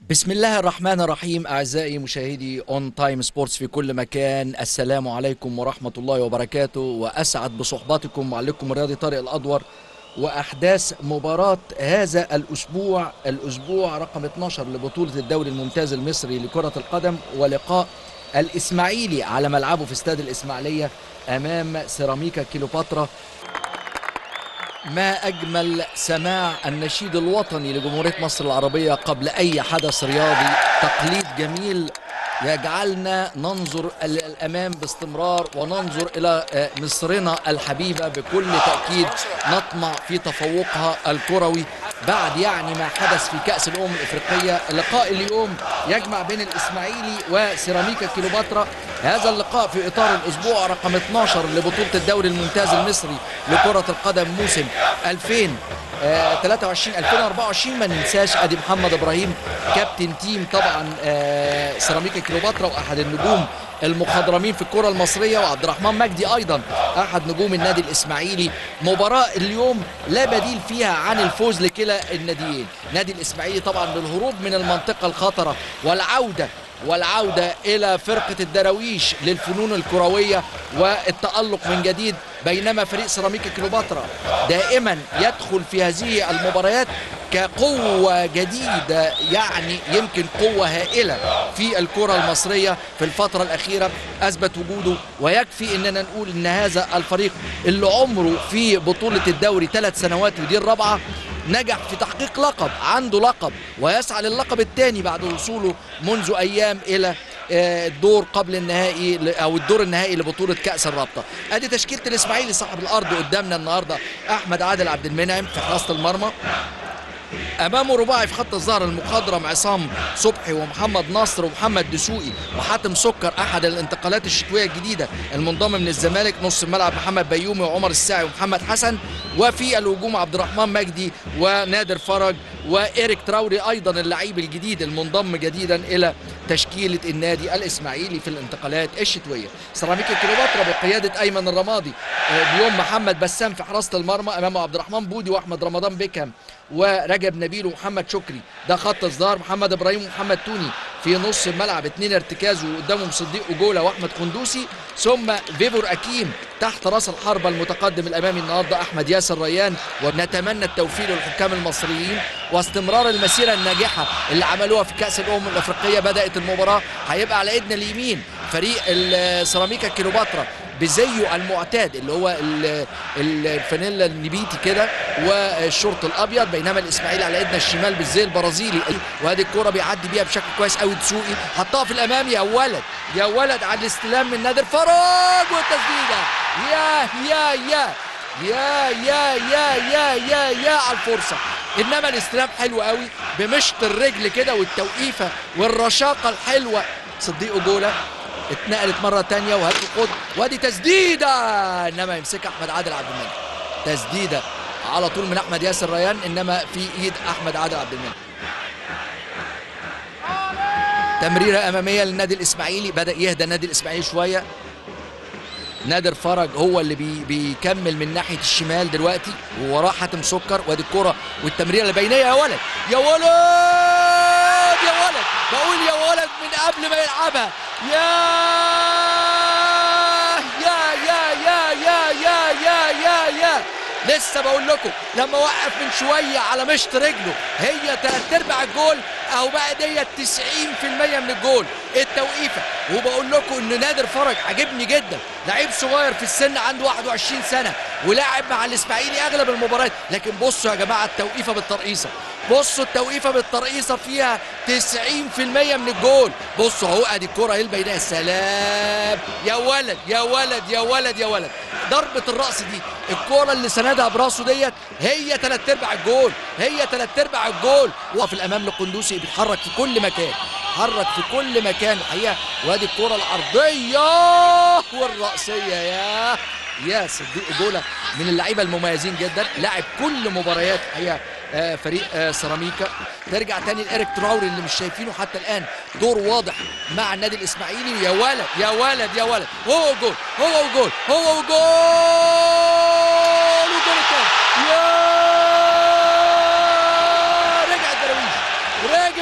بسم الله الرحمن الرحيم أعزائي مشاهدي أون تايم سبورتس في كل مكان السلام عليكم ورحمة الله وبركاته وأسعد بصحبتكم معلقكم الرياضي طارق الأدور وأحداث مباراة هذا الأسبوع الأسبوع رقم 12 لبطولة الدوري الممتاز المصري لكرة القدم ولقاء الإسماعيلي على ملعبه في استاد الإسماعيلية أمام سيراميكا كيلوباترا ما أجمل سماع النشيد الوطني لجمهورية مصر العربية قبل أي حدث رياضي تقليد جميل يجعلنا ننظر إلى الأمام باستمرار وننظر إلى مصرنا الحبيبة بكل تأكيد نطمع في تفوقها الكروي بعد يعني ما حدث في كأس الأمم الإفريقية اللقاء اليوم يجمع بين الإسماعيلي وسيراميكا كيلوباترا هذا اللقاء في إطار الأسبوع رقم 12 لبطولة الدوري الممتاز المصري لكرة القدم موسم 2000 آه 23 2024 ما ننساش ادي محمد ابراهيم كابتن تيم طبعا آه سيراميكا كيلوباترا واحد النجوم المخضرمين في الكرة المصرية وعبد الرحمن مجدي أيضا أحد نجوم النادي الإسماعيلي مباراة اليوم لا بديل فيها عن الفوز لكلا الناديين نادي الإسماعيلي طبعا للهروب من المنطقة الخطرة والعودة والعودة إلى فرقة الدراويش للفنون الكروية والتألق من جديد بينما فريق سيراميكا كليوباترا دائما يدخل في هذه المباريات كقوة جديدة يعني يمكن قوة هائلة في الكرة المصرية في الفترة الأخيرة أثبت وجوده ويكفي أننا نقول أن هذا الفريق اللي عمره في بطولة الدوري ثلاث سنوات ودي الرابعة نجح في تحقيق لقب عنده لقب ويسعى للقب الثاني بعد وصوله منذ أيام إلى الدور قبل النهائي او الدور النهائي لبطوله كاس الرابطه ادي تشكيله الاسماعيلي صاحب الارض قدامنا النهارده احمد عادل عبد المنعم في حراسه المرمى امامه رباعي في خط الظهر المخضرم عصام صبحي ومحمد نصر ومحمد دسوقي وحاتم سكر احد الانتقالات الشتويه الجديده المنضم من الزمالك نص الملعب محمد بيومي وعمر الساعي ومحمد حسن وفي الهجوم عبد الرحمن مجدي ونادر فرج وإيريك تراوري أيضا اللعيب الجديد المنضم جديدا إلى تشكيلة النادي الإسماعيلي في الانتقالات الشتوية سيراميكا كليوباترا بقيادة أيمن الرمادي اليوم محمد بسام في حراسة المرمى أمامه عبد الرحمن بودي وأحمد رمضان بيكهام ورجب نبيل ومحمد شكري ده خط الظهر محمد ابراهيم ومحمد توني في نص الملعب اثنين ارتكاز وقدامهم صديق اجولا واحمد قندوسي ثم فيبور اكيم تحت راس الحربه المتقدم الامامي النهارده احمد ياسر ريان ونتمنى التوفيق للحكام المصريين واستمرار المسيره الناجحه اللي عملوها في كاس الامم الافريقيه بدات المباراه هيبقى على ايدنا اليمين فريق سيراميكا كيلوباترا بزيه المعتاد اللي هو الفانيلا النبيتي كده والشورت الابيض بينما الاسماعيلي على ايدنا الشمال بالزي البرازيلي وادي الكوره بيعدي بيها بشكل كويس قوي دسوقي حطها في الامام يا ولد يا ولد على الاستلام من نادر فرج والتسديده يا يا يا يا يا يا يا يا يا على الفرصه انما الاستلام حلو قوي بمشط الرجل كده والتوقيفه والرشاقه الحلوه صديق جوله اتنقلت مرة تانية وهات القد وادي تسديدة انما يمسكها احمد عادل عبد المنعم تسديدة على طول من احمد ياسر ريان انما في ايد احمد عادل عبد المنعم تمريرة امامية للنادي الاسماعيلي بدأ يهدى النادي الاسماعيلي شوية نادر فرج هو اللي بي بيكمل من ناحيه الشمال دلوقتي ووراه حاتم سكر وادي الكره والتمريره البينيه يا ولد يا ولد يا ولد بقول يا ولد من قبل ما يلعبها يا يا يا يا يا يا يا يا يا لسه بقول لكم لما وقف من شويه على مشط رجله هي تلات ارباع الجول اهو بقى ديت 90% من الجول التوقيفه وبقول لكم ان نادر فرج عجبني جدا لعيب صغير في السن عنده 21 سنه ولاعب مع الاسماعيلي اغلب المباريات لكن بصوا يا جماعه التوقيفه بالترقيصه بصوا التوقيفه بالترقيصه فيها 90% من الجول بصوا اهو ادي الكره اهي البينيه سلام يا ولد يا ولد يا ولد يا ولد ضربه الراس دي الكره اللي سندها براسه ديت هي ثلاث ارباع الجول هي ثلاث ارباع الجول وفي الامام لقندوسي بيتحرك في كل مكان حرك في كل مكان الحقيقه وادي الكره العرضيه والراسيه يا يا صديق جوله من اللعيبه المميزين جدا لاعب كل مباريات الحقيقه آه فريق آه سيراميكا ترجع تاني لإيريك تراوري اللي مش شايفينه حتى الآن دور واضح مع النادي الإسماعيلي يا ولد يا ولد يا ولد هو جول هو وجول هو وجول وجول التاني يا رجع الدراويش رجع الدراويش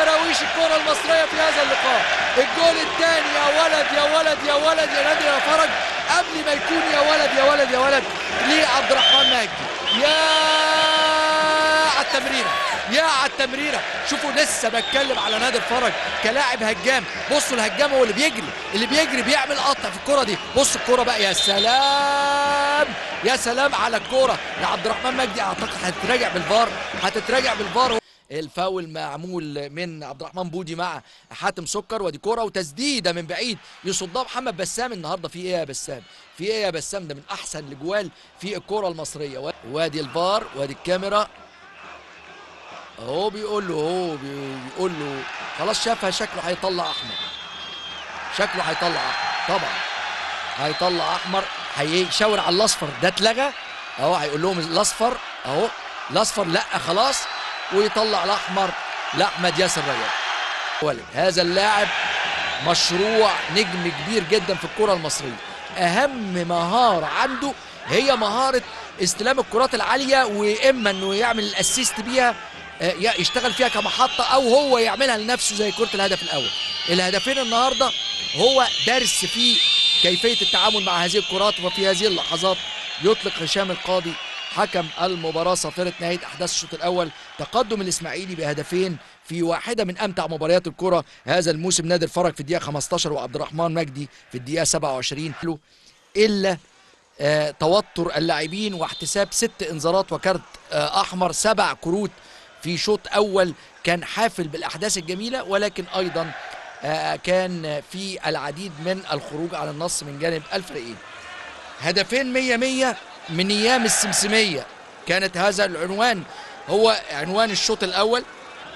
دراويش الكرة المصرية في هذا اللقاء الجول الثاني يا ولد يا ولد يا ولد يا نادر يا فرج قبل ما يكون يا ولد يا ولد يا ولد لعبد الرحمن مجدي يا على التمريره يا على التمريره شوفوا لسه بتكلم على نادر فرج كلاعب هجام بصوا الهجام هو اللي بيجري اللي بيجري بيعمل قطع في الكره دي بصوا الكره بقى يا سلام يا سلام على الكره يا عبد الرحمن مجدي اعتقد هتتراجع بالفار هتتراجع بالفار الفاول معمول من عبد الرحمن بودي مع حاتم سكر ودي كوره وتسديده من بعيد يصدها محمد بسام النهارده في ايه يا بسام في ايه يا بسام ده من احسن الاجوال في الكره المصريه وادي الفار وادي الكاميرا اهو بيقول له اهو بيقول له خلاص شافها شكله هيطلع احمر شكله هيطلع احمر طبعا هيطلع احمر هيشاور على الاصفر ده اتلغى اهو هيقول لهم الاصفر اهو الاصفر لا خلاص ويطلع الاحمر لاحمد ياسر رياض ولد هذا اللاعب مشروع نجم كبير جدا في الكره المصريه اهم مهاره عنده هي مهاره استلام الكرات العاليه واما انه يعمل الاسيست بيها يشتغل فيها كمحطة أو هو يعملها لنفسه زي كرة الهدف الأول الهدفين النهاردة هو درس في كيفية التعامل مع هذه الكرات وفي هذه اللحظات يطلق هشام القاضي حكم المباراة صافرة نهاية أحداث الشوط الأول تقدم الإسماعيلي بهدفين في واحدة من أمتع مباريات الكرة هذا الموسم نادر فرج في الدقيقة 15 وعبد الرحمن مجدي في الدقيقة 27 إلا آه توتر اللاعبين واحتساب ست انذارات وكارت آه أحمر سبع كروت في شوط اول كان حافل بالاحداث الجميله ولكن ايضا كان في العديد من الخروج على النص من جانب الفريقين هدفين مية مية من ايام السمسميه كانت هذا العنوان هو عنوان الشوط الاول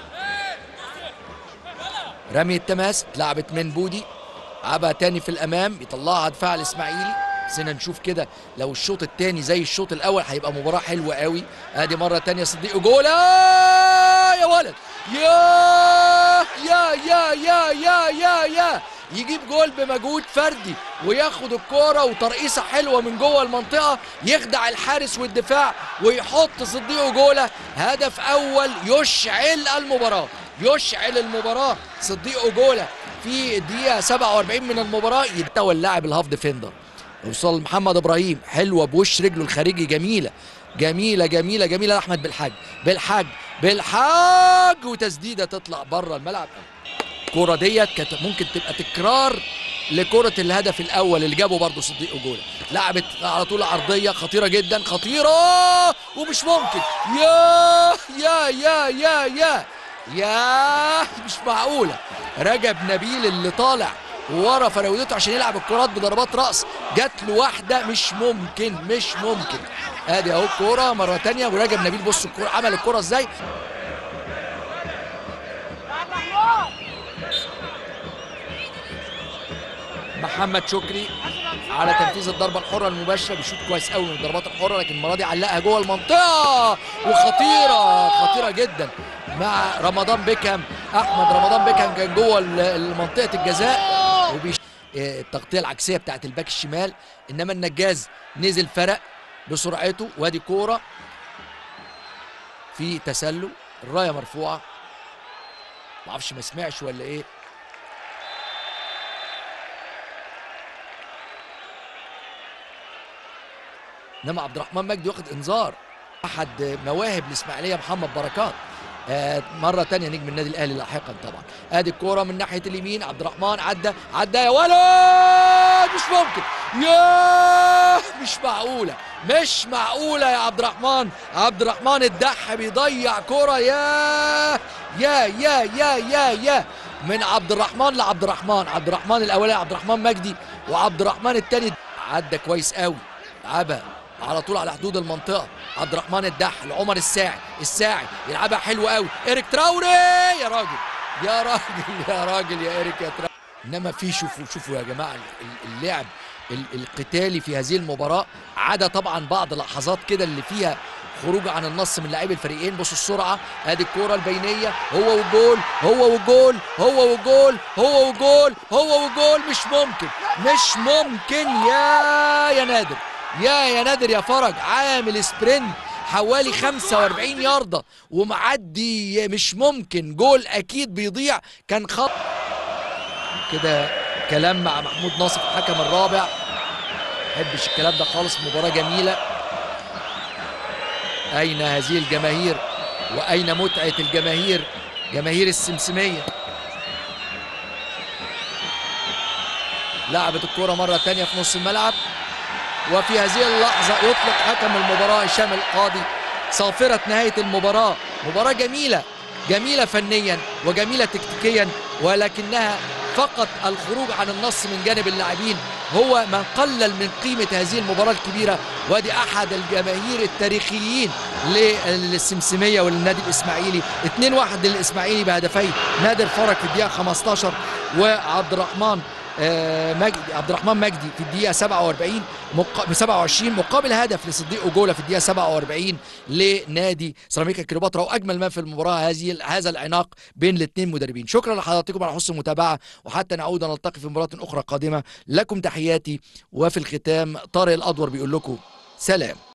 رمي التماس اتلعبت من بودي عبها تاني في الامام يطلعها دفاع الاسماعيلي سينا نشوف كده لو الشوط الثاني زي الشوط الاول هيبقى مباراه حلوه قوي ادي مره تانية صديق جولا يا ولد يا يا يا يا يا يا يا يجيب جول بمجهود فردي وياخد الكوره وترقيصه حلوه من جوه المنطقه يخدع الحارس والدفاع ويحط صديق جولا هدف اول يشعل المباراه يشعل المباراه صديق جولا في الدقيقه 47 من المباراه يتولى اللاعب الهاف ديفندر يوصل محمد ابراهيم حلوه بوش رجله الخارجي جميله جميله جميله جميله احمد بالحاج بالحاج بالحاج وتسديده تطلع بره الملعب الكوره ديت كانت ممكن تبقى تكرار لكره الهدف الاول اللي جابه برضه صديق جوله لعبت على طول عرضيه خطيره جدا خطيره ومش ممكن يا يا يا يا يا يا مش معقوله رجب نبيل اللي طالع ورا فراودته عشان يلعب الكرات بضربات راس جات له واحده مش ممكن مش ممكن ادي اهو الكوره مره تانية ورجب نبيل بص الكوره عمل الكوره ازاي محمد شكري على تنفيذ الضربه الحره المباشره بيشوط كويس قوي من الضربات الحره لكن المره دي علقها جوه المنطقه وخطيره خطيره جدا مع رمضان بيكهام احمد رمضان بيكهام كان جوه منطقه الجزاء وبيش التغطيه العكسيه بتاعت الباك الشمال انما النجاز نزل فرق بسرعته وادي كوره في تسلل الرايه مرفوعه معرفش ما سمعش ولا ايه انما عبد الرحمن مجدي واخد انذار احد مواهب الاسماعيليه محمد بركات آه مرة تانية نجم النادي الأهلي لاحقا طبعا ادي الكورة من ناحية اليمين عبد الرحمن عدى عدى يا ولد مش ممكن يا مش معقولة مش معقولة يا عبد الرحمن عبد الرحمن الدح بيضيع كورة يا يا يا يا يا يا من عبد الرحمن لعبد الرحمن عبد الرحمن الأولاني عبد الرحمن مجدي وعبد الرحمن الثاني عدى كويس قوي لعبها على طول على حدود المنطقه عبد الرحمن الدح لعمر الساعي الساعي يلعبها حلو قوي ايريك تراوري يا راجل يا راجل يا راجل يا ايريك يا تراوري انما في شوفوا شوفوا يا جماعه اللعب القتالي في هذه المباراه عدا طبعا بعض لحظات كده اللي فيها خروج عن النص من لاعبي الفريقين بصوا السرعه ادي الكوره البينيه هو والجول هو والجول هو والجول هو والجول هو والجول مش ممكن مش ممكن يا يا نادر يا يا نادر يا فرج عامل سبرنت حوالي 45 ياردة ومعدي مش ممكن جول اكيد بيضيع كان خط كده كلام مع محمود ناصف الحكم الرابع محبش الكلام ده خالص مباراة جميلة أين هذه الجماهير وأين متعة الجماهير جماهير السمسمية لعبت الكرة مرة تانية في نص الملعب وفي هذه اللحظة يطلق حكم المباراة هشام القاضي صافرة نهاية المباراة مباراة جميلة جميلة فنيا وجميلة تكتيكيا ولكنها فقط الخروج عن النص من جانب اللاعبين هو من قلل من قيمة هذه المباراة الكبيرة ودي أحد الجماهير التاريخيين للسمسمية وللنادي الإسماعيلي 2-1 للإسماعيلي بهدفي نادر فرج في الدقيقة 15 وعبد الرحمن مجدي عبد الرحمن مجدي في الدقيقة 47 مق... 27 مقابل هدف لصديق أجولة في الدقيقة 47 لنادي سيراميكا كليوباترا وأجمل ما في المباراة هذه هذا العناق بين الاثنين مدربين شكرا لحضراتكم على حسن المتابعة وحتى نعود نلتقي في مباراة أخرى قادمة لكم تحياتي وفي الختام طارق الأدور بيقول لكم سلام